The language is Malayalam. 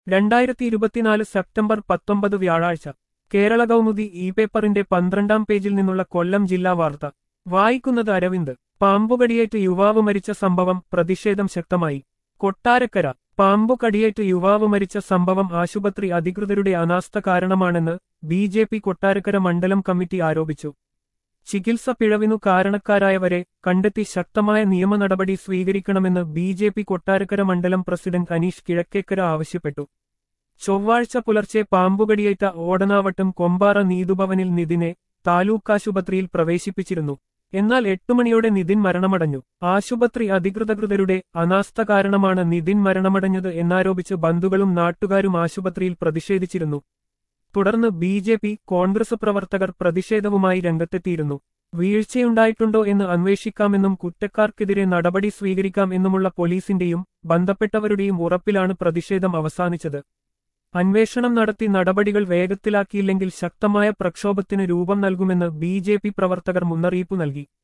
രണ്ടായിരത്തി ഇരുപത്തിനാല് സെപ്റ്റംബർ പത്തൊമ്പത് വ്യാഴാഴ്ച കേരള കൗമുദി ഇ പേപ്പറിന്റെ പന്ത്രണ്ടാം പേജിൽ നിന്നുള്ള കൊല്ലം ജില്ലാ വാർത്ത വായിക്കുന്നത് അരവിന്ദ് പാമ്പുകടിയേറ്റ് യുവാവ് മരിച്ച സംഭവം പ്രതിഷേധം ശക്തമായി കൊട്ടാരക്കര പാമ്പുകടിയേറ്റ് യുവാവ് മരിച്ച സംഭവം ആശുപത്രി അധികൃതരുടെ അനാസ്ഥ കാരണമാണെന്ന് ബി ജെ പി കൊട്ടാരക്കര മണ്ഡലം കമ്മിറ്റി ആരോപിച്ചു ചികിത്സ പിഴവിനു കാരണക്കാരായവരെ കണ്ടെത്തി ശക്തമായ നിയമ നടപടി സ്വീകരിക്കണമെന്ന് ബി ജെ പി കൊട്ടാരക്കര മണ്ഡലം പ്രസിഡന്റ് അനീഷ് കിഴക്കേക്കര ആവശ്യപ്പെട്ടു ചൊവ്വാഴ്ച പുലർച്ചെ പാമ്പുകടിയേറ്റ ഓടനാവട്ടം കൊമ്പാറ നീതുഭവനിൽ നിതിനെ താലൂക്കാശുപത്രിയിൽ പ്രവേശിപ്പിച്ചിരുന്നു എന്നാൽ എട്ടുമണിയോടെ നിതിൻ മരണമടഞ്ഞു ആശുപത്രി അധികൃതകൃതരുടെ അനാസ്ഥ കാരണമാണ് നിതിൻ മരണമടഞ്ഞത് എന്നാരോപിച്ച് ബന്ധുക്കളും നാട്ടുകാരും ആശുപത്രിയിൽ പ്രതിഷേധിച്ചിരുന്നു തുടർന്ന് ബി ജെ പി കോൺഗ്രസ് പ്രവർത്തകർ പ്രതിഷേധവുമായി രംഗത്തെത്തിയിരുന്നു വീഴ്ചയുണ്ടായിട്ടുണ്ടോ എന്ന് അന്വേഷിക്കാമെന്നും കുറ്റക്കാർക്കെതിരെ നടപടി സ്വീകരിക്കാം എന്നുമുള്ള പോലീസിന്റെയും ബന്ധപ്പെട്ടവരുടെയും ഉറപ്പിലാണ് പ്രതിഷേധം അവസാനിച്ചത് അന്വേഷണം നടത്തി നടപടികൾ വേഗത്തിലാക്കിയില്ലെങ്കിൽ ശക്തമായ പ്രക്ഷോഭത്തിന് രൂപം നൽകുമെന്ന് ബി പ്രവർത്തകർ മുന്നറിയിപ്പ് നൽകി